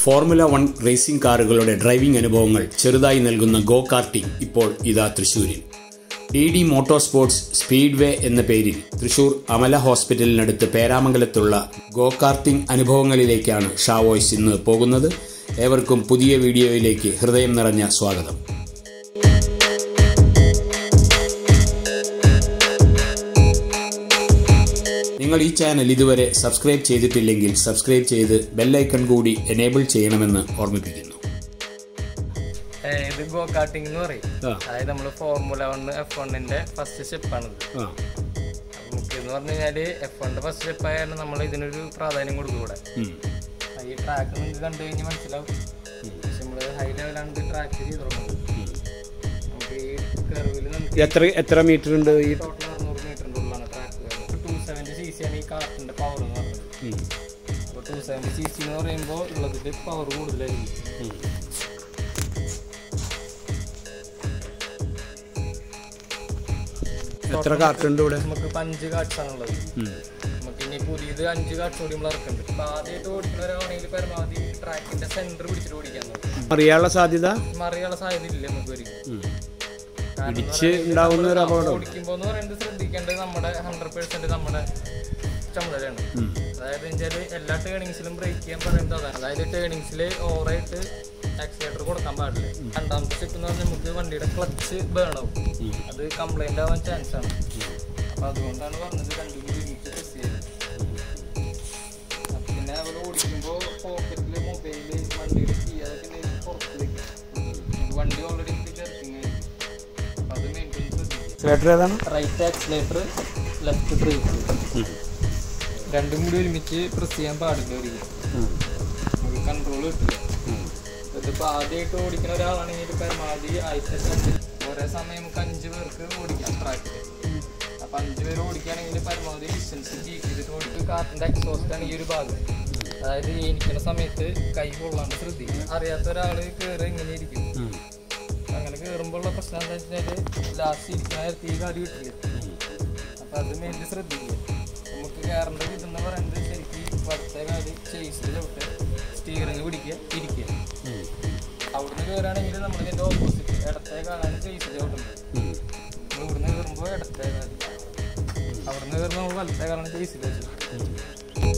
Formula one racing കാറുകളുടെ driving അനുഭവങ്ങൾ ചെറുതായി നൽകുന്ന ഗോ കാർട്ടിംഗ് ഇപ്പോൾ ഇതാ തൃശൂരിൽ D D motor sports speedway എന്ന പേരിൽ തൃശൂർ അമല ഹോസ്പിറ്റലിനടുത്ത് പേരാമംഗലത്തുള്ള ഗോ കാർട്ടിംഗ് അനുഭവങ്ങളിലേക്കാണ് ഷാവോയ്സ് ഇന്ന് പോകുന്നത് ഏവർക്കും പുതിയ വീഡിയോയിലേക്ക് ഹൃദയം നിറഞ്ഞ സ്വാഗതം നിങ്ങൾ ഈ ചാനൽ ഇതുവരെ സബ്സ്ക്രൈബ് ചെയ്തിട്ടില്ലെങ്കിൽ സബ്സ്ക്രൈബ് ചെയ്ത് ബെല്ലൈക്കൺ കൂടി എനേബിൾ ചെയ്യണമെന്ന് ഓർമ്മിപ്പിക്കുന്നു ഏ, ഇത് ഗോ കാർട്ടിംഗ് എന്ന് പറയും ആ. അതായത് നമ്മൾ ഫോർമുല വൺ എഫ് വണ്ണിന്റെ ഫസ്റ്റ് സ്റ്റെപ്പാണിത് ആ നമുക്ക് എന്ന് പറഞ്ഞു കഴിഞ്ഞാല് എഫ് വണ്ണിന്റെ ഫസ്റ്റ് സ്റ്റെപ്പ് ആയാലും നമ്മൾ ഇതിനൊരു പ്രാധാന്യം കൊടുക്കും ഇവിടെ ഉം. ഈ ട്രാക്ക് നിങ്ങൾക്ക് കണ്ടു കഴിഞ്ഞാൽ മനസ്സിലാവും പക്ഷെ നമ്മൾ ഹൈ ലെവലാണ് ഇത് ട്രാക്ക് ചെയ്ത് തുടങ്ങുന്നത് നമുക്ക് ഈ കെർവിൽ നമുക്ക് എത്ര എത്ര മീറ്റർ ഉണ്ട് ഈ ടോട്ടൽ അറുന്നൂറ് മീറ്ററിൻ്റെ ഉള്ളിലാണ് track two seventy C C ആണ് ഈ കാറിന്റെ പവർ എന്ന് പറയുന്നത് ഉം. അപ്പോൾ ടു സെവൻറ്റി സി സി എന്ന് പറയുമ്പോൾ ഉള്ളതിൽ പവർ കൂടുതലായിരിക്കും ഉം. എത്ര കാർട്ടുണ്ട് ഇവിടെ നമുക്ക് ഇപ്പം അഞ്ച് കാർഡ്സ് ആണുള്ളത് ഉം. നമുക്ക് ഇനി പുതിയത് അഞ്ച് കാർഡ്സ് കൂടി നമ്മൾ ഇറക്കുന്നുണ്ട് ഇപ്പൊ ആദ്യമായിട്ട് ഓടിക്കുന്നവരാണെങ്കിൽ പരമാവധി ട്രാക്കിന്റെ സെന്റർ പിടിച്ചിട്ട് ഓടിക്കാൻ നോക്കും അറിയാനുള്ള സാധ്യത മറിയാനുള്ള സാധ്യത ഇല്ല നമുക്ക് ഒരിക്കലും ഉം. കാരണം എന്ന് ഇടിച്ച് പറയുന്നത് ഉണ്ടാവുന്ന ഒരു നമ്മള് അപകടം ഓടിക്കുമ്പോൾ എന്ന് പറയുന്നത് ശ്രദ്ധിക്കേണ്ടത് നമ്മുടെ ഹൺഡ്രഡ് പെർസെന്റ് നമ്മുടെ ചുമതലയാണ് ഉം. അതായത് വെച്ചാൽ എല്ലാ ടേണിങ്സിലും ബ്രേക്ക് ചെയ്യാൻ പറയുന്നത് അതാണ് അതായത് ടേണിങ്സിൽ ഓവറായിട്ട് ആക്സിലേറ്റർ കൊടുക്കാൻ പാടില്ല രണ്ടാമത്തെ സ്റ്റെപ്പ് എന്ന് പറഞ്ഞാൽ നമുക്ക് വണ്ടിയുടെ ക്ലച്ച് ബേൺ ആവും അത് കംപ്ലൈന്റ് ആവാൻ ചാൻസ് ആണ് അപ്പൊ അതുകൊണ്ടാണ് പറഞ്ഞത് കണ്ടിന്യൂ ഒരുമിച്ച് പ്രസ് ചെയ്യുന്നത് അപ്പൊ പിന്നെ അവൾ ഓടിക്കുമ്പോൾ പോക്കറ്റില് മൊബൈല് വണ്ടിയുടെ കീ അതൊക്കെ ഉണ്ടെങ്കിൽ പുറത്ത് വെക്കും വണ്ടി ഓൾറെഡി ചെറുത്തിങ് അപ്പൊ അത് മെയിൻറ്റെയിൻ ശ്രദ്ധിക്കും ലെറ്റർ ഏതാണ് റൈറ്റ് ആക്സിലേറ്റർ ലെഫ്റ്റ് ബ്രേക്ക് രണ്ടും കൂടി ഒരുമിച്ച് പ്രസ് ചെയ്യാൻ പാടില്ല ഒരിക്കലും നമുക്ക് കൺട്രോൾ കിട്ടില്ല ഇതിപ്പോ ആദ്യമായിട്ട് ഓടിക്കുന്ന ഒരാളാണെങ്കിൽ പരമാവധി ആദ്യത്തെ സെക്കൻഡ് ഒരേ സമയം നമുക്ക് അഞ്ച് പേർക്ക് ഓടിക്കാം ട്രാക്കിൽ അപ്പൊ അഞ്ച് പേര് ഓടിക്കുകയാണെങ്കിൽ പരമാവധി ഡിസ്റ്റൻസ് കീപ്പ് ചെയ്തിട്ട് ഓടിക്കും കാറിന്റെ എക്സോസ്റ്റ് ആണ് ഈ ഒരു ഭാഗം അതായത് എനിക്കുന്ന സമയത്ത് കൈ കൊള്ളാണ്ട് ശ്രദ്ധിക്കും അറിയാത്ത ഒരാള് കയറി ഇങ്ങനെ ഇരിക്കും അങ്ങനെ കയറുമ്പോഴുള്ള പ്രശ്നം എന്താ വെച്ചാൽ ലാസ്റ്റ് ഇരിക്കുന്ന നേരത്ത് ഈ കാര്യം കിട്ടില്ല അപ്പൊ അത് മെയിൻലി ശ്രദ്ധിക്കുക നമുക്ക് കയറേണ്ട ഇതെന്ന് പറയുന്നത് ശരിക്കും വലത്തെ കാല് ചേസിൽ തൊട്ട് സ്റ്റീറിങ് പിടിക്കുക ഇരിക്കുക അവിടുന്ന് കയറുകയാണെങ്കിൽ നമ്മൾ ഇതിന്റെ ഓപ്പോസിറ്റ് ഇടത്തെ കാലാണ് ചേസിൽ തൊട്ടുന്നത് നമ്മൾ ഇവിടുന്ന് കയറുമ്പോൾ ഇടത്തെ കാല് അവിടുന്ന് കയറുമ്പോൾ നമ്മൾ വലത്തെ കാലാണ് ചേസിൽ വെച്ചത്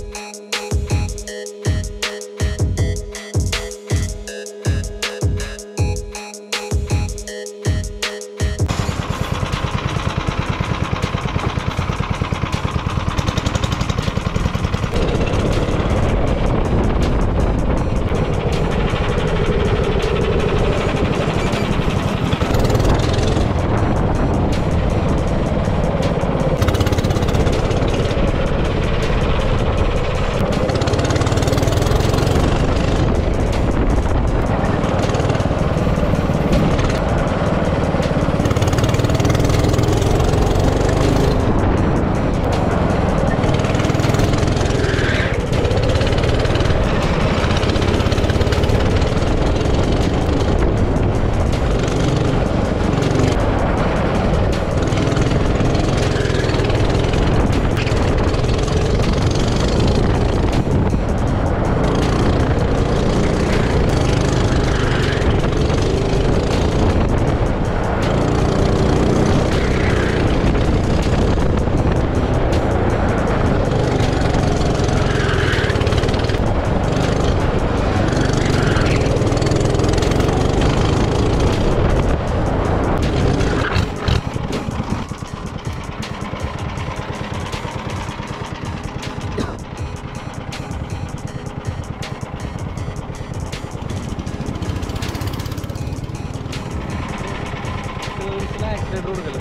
ആക്സിലേറ്റർ കൊടുക്കല്ലോ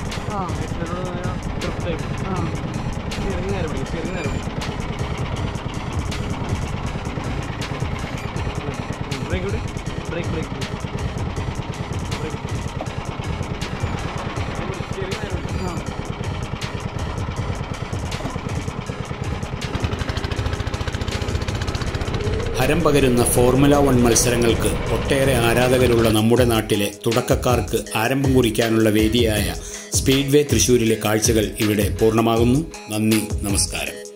ചെറിയ നേരം പിടിക്കും ചെറിയ നേരം ബ്രേക്ക് ഇവിടെ ബ്രേക്ക് ബ്രേക്ക് ചെറിയ നേരം ഹരം പകരുന്ന ഫോർമുല വൺ മത്സരങ്ങൾക്ക് ഒട്ടേറെ ആരാധകരുള്ള നമ്മുടെ നാട്ടിലെ തുടക്കക്കാർക്ക് ആരംഭം കുറിക്കാനുള്ള വേദിയായ സ്പീഡ്വേ തൃശൂരിലെ കാഴ്ചകൾ ഇവിടെ പൂർണ്ണമാകുന്നു നന്ദി നമസ്കാരം